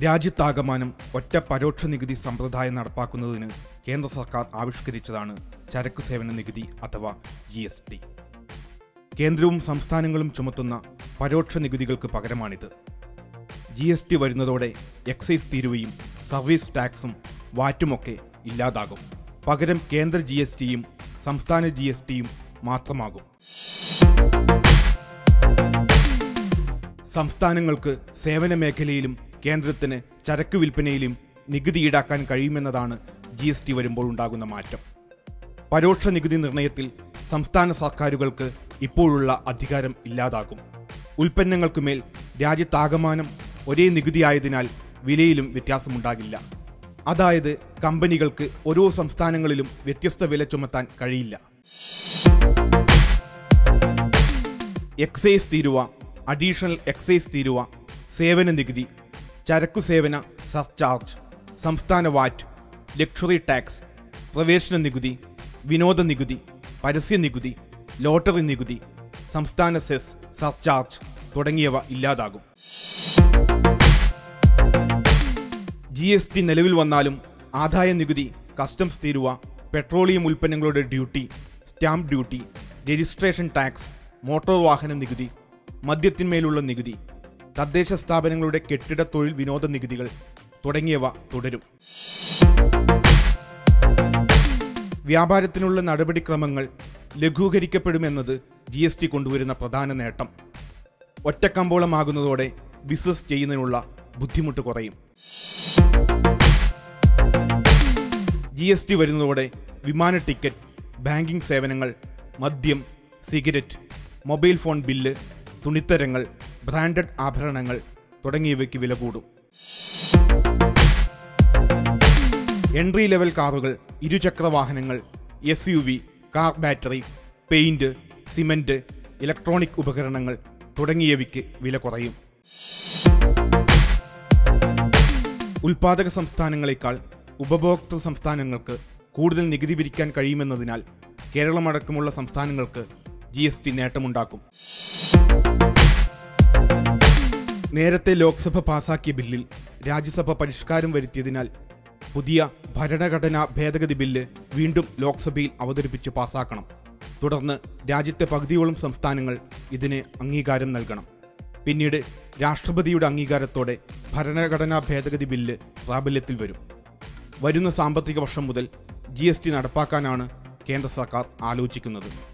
രാജ്യത്താകമാനം ഒറ്റ പരോക്ഷ നികുതി സമ്പ്രദായം നടപ്പാക്കുന്നതിന് കേന്ദ്ര സർക്കാർ ആവിഷ്കരിച്ചതാണ് ചരക്കു സേവന നികുതി അഥവാ ജി എസ് ടി കേന്ദ്രവും സംസ്ഥാനങ്ങളും ചുമത്തുന്ന പരോക്ഷ നികുതികൾക്ക് പകരമാണിത് ജി എസ് ടി വരുന്നതോടെ എക്സൈസ് തീരുവയും സർവീസ് ടാക്സും വാറ്റുമൊക്കെ ഇല്ലാതാകും പകരം കേന്ദ്ര ജി എസ് ടിയും സംസ്ഥാന ജി എസ് ടിയും മാത്രമാകും സംസ്ഥാനങ്ങൾക്ക് സേവന മേഖലയിലും കേന്ദ്രത്തിന് ചരക്ക് വിൽപ്പനയിലും നികുതി ഈടാക്കാൻ കഴിയുമെന്നതാണ് ജി എസ് ടി വരുമ്പോൾ ഉണ്ടാകുന്ന മാറ്റം പരോക്ഷ നികുതി നിർണയത്തിൽ സംസ്ഥാന സർക്കാരുകൾക്ക് ഇപ്പോഴുള്ള അധികാരം ഇല്ലാതാകും ഉൽപ്പന്നങ്ങൾക്കുമേൽ രാജ്യത്താകമാനം ഒരേ നികുതിയായതിനാൽ വിലയിലും വ്യത്യാസമുണ്ടാകില്ല അതായത് കമ്പനികൾക്ക് ഓരോ സംസ്ഥാനങ്ങളിലും വ്യത്യസ്ത വില ചുമത്താൻ കഴിയില്ല എക്സൈസ് തീരുവ അഡീഷണൽ എക്സൈസ് തീരുവ സേവന നികുതി ചരക്കു സേവന സർചാർജ് സംസ്ഥാന വാറ്റ് ലക്ഷറി ടാക്സ് പ്രവേശന നികുതി വിനോദ നികുതി പരസ്യ നികുതി ലോട്ടറി നികുതി സംസ്ഥാന സെസ് സർചാർജ് തുടങ്ങിയവ ഇല്ലാതാകും ജി എസ് ടി നിലവിൽ വന്നാലും ആദായ നികുതി കസ്റ്റംസ് തീരുവ പെട്രോളിയം ഉൽപ്പന്നങ്ങളുടെ duty stamp duty registration tax motor വാഹന നികുതി മദ്യത്തിന്മേലുള്ള നികുതി തദ്ദേശ സ്ഥാപനങ്ങളുടെ കെട്ടിട തൊഴിൽ വിനോദ നികുതികൾ തുടങ്ങിയവ തുടരും വ്യാപാരത്തിനുള്ള നടപടിക്രമങ്ങൾ ലഘൂകരിക്കപ്പെടുമെന്നത് ജി എസ് ടി കൊണ്ടുവരുന്ന പ്രധാന നേട്ടം ഒറ്റക്കമ്പോളമാകുന്നതോടെ ബിസിനസ് ചെയ്യുന്നതിനുള്ള ബുദ്ധിമുട്ട് കുറയും ജി എസ് ടി വരുന്നതോടെ വിമാന ടിക്കറ്റ് ബാങ്കിംഗ് സേവനങ്ങൾ മദ്യം സിഗരറ്റ് മൊബൈൽ ഫോൺ ബില്ല് തുണിത്തരങ്ങൾ ബ്രാൻഡഡ് ആഭരണങ്ങൾ തുടങ്ങിയവയ്ക്ക് വില കൂടും എൻട്രി ലെവൽ കാറുകൾ ഇരുചക്ര വാഹനങ്ങൾ S U V car battery paint cement electronic ഉപകരണങ്ങൾ തുടങ്ങിയവയ്ക്ക് വില കുറയും ഉൽപാദക സംസ്ഥാനങ്ങളെക്കാൾ ഉപഭോക്തൃ സംസ്ഥാനങ്ങൾക്ക് കൂടുതൽ നികുതി പിരിക്കാൻ കഴിയുമെന്നതിനാൽ കേരളമടക്കമുള്ള സംസ്ഥാനങ്ങൾക്ക് ജി എസ് ടി നേട്ടമുണ്ടാക്കും നേരത്തെ ലോക്സഭ പാസാക്കിയ ബില്ലിൽ രാജ്യസഭ പരിഷ്കാരം വരുത്തിയതിനാൽ പുതിയ ഭരണഘടനാ ഭേദഗതി ബില്ല് വീണ്ടും ലോക്സഭയിൽ അവതരിപ്പിച്ച് പാസാക്കണം തുടർന്ന് രാജ്യത്തെ പകുതിയോളം സംസ്ഥാനങ്ങൾ ഇതിന് അംഗീകാരം നൽകണം പിന്നീട് രാഷ്ട്രപതിയുടെ അംഗീകാരത്തോടെ ഭരണഘടനാ ഭേദഗതി ബില്ല് പ്രാബല്യത്തിൽ വരും വരുന്ന സാമ്പത്തിക വർഷം മുതൽ ജി നടപ്പാക്കാനാണ് കേന്ദ്ര സർക്കാർ ആലോചിക്കുന്നത്